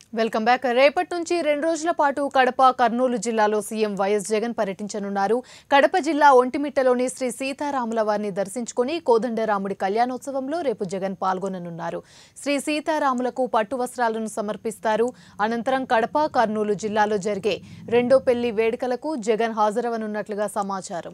welcome back రేపటి నుంచి రెండు రోజుల పాటు కడప కర్నూలు జిల్లాలో సీఎం వైఎస్ జగన్ పర్యటించనున్నారు కడప జిల్లా ఒంటిమిట్టలోని శ్రీ సీతారాముల వారిని దర్శించుకుని కోదండరాముడి కళ్యాణోత్సవంలో రేపు జగన్ పాల్గొననున్నారు శ్రీ సీతారాములకు పట్టు వస్త్రాలను సమర్పిస్తారు అనంతరం కడప కర్నూలు జిల్లాలో జరిగే రెండో పెళ్లి వేడుకలకు జగన్ హాజరవనున్నట్లుగా సమాచారం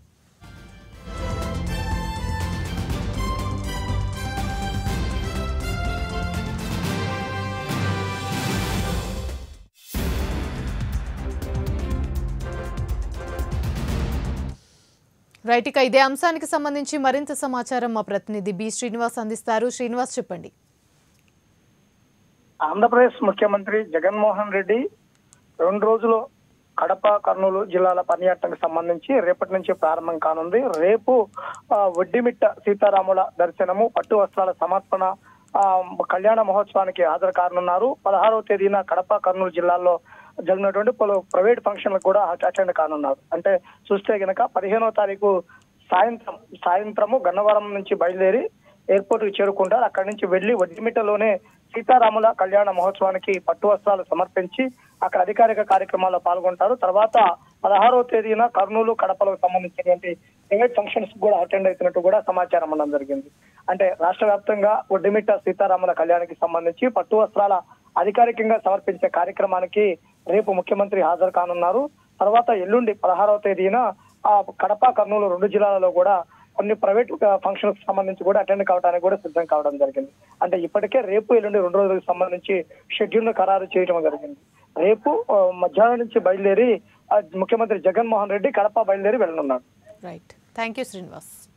రైట్ ఇక ఇదే అంశానికి సంబంధించి మరింత సమాచారం మా ప్రతినిధి బి శ్రీనివాస్ అందిస్తారు శ్రీనివాస్ చెప్పండి ఆంధ్రప్రదేశ్ ముఖ్యమంత్రి జగన్మోహన్ రెడ్డి రెండు రోజులు కడప కర్నూలు జిల్లాల పర్యటనకు సంబంధించి రేపటి నుంచి ప్రారంభం కానుంది రేపు ఆ, వడ్డిమిట్ట సీతారాముల దర్శనము పట్టు వస్త్రాల సమర్పణ ఆ, కళ్యాణ మహోత్సవానికి హాజరు కానున్నారు పదహారవ తేదీన కడప కర్నూలు జిల్లాల్లో జరిగినటువంటి పలు ప్రైవేట్ ఫంక్షన్లకు కూడా అటెండ్ కానున్నారు అంటే చూస్తే గనక పదిహేనవ తారీఖు సాయంత్రం సాయంత్రము గన్నవరం నుంచి బయలుదేరి ఎయిర్పోర్ట్ కి చేరుకుంటారు అక్కడి నుంచి వెళ్లి వడ్డిమిట్టలోనే సీతారాముల కళ్యాణ మహోత్సవానికి పట్టు వస్త్రాలు సమర్పించి అక్కడ అధికారిక కార్యక్రమాల్లో పాల్గొంటారు తర్వాత పదహారవ తేదీన కర్నూలు కడపలకు సంబంధించినటువంటి ప్రైవేట్ ఫంక్షన్స్ కూడా అటెండ్ అవుతున్నట్టు కూడా సమాచారం ఉండడం జరిగింది అంటే రాష్ట్ర వ్యాప్తంగా ఒడ్డిమిట్ట సీతారాముల కళ్యాణానికి సంబంధించి పట్టు వస్త్రాల అధికారికంగా సమర్పించే కార్యక్రమానికి రేపు ముఖ్యమంత్రి హాజరు కానున్నారు తర్వాత ఎల్లుండి పదహారవ తేదీన ఆ కడప కర్నూలు రెండు జిల్లాలలో కూడా కొన్ని ప్రైవేట్ ఫంక్షన్స్ సంబంధించి కూడా అటెండ్ కావడానికి కూడా సిద్ధం కావడం జరిగింది అంటే ఇప్పటికే రేపు ఎల్లుండి రెండు రోజులకు సంబంధించి షెడ్యూల్ ను ఖరారు చేయడం జరిగింది రేపు ఆ, మధ్యాహ్నం నుంచి బయలుదేరి ఆ, ముఖ్యమంత్రి జగన్మోహన్ రెడ్డి కడప బయలుదేరి వెళ్ళనున్నాడు రైట్ థ్యాంక్ యూ శ్రీనివాస్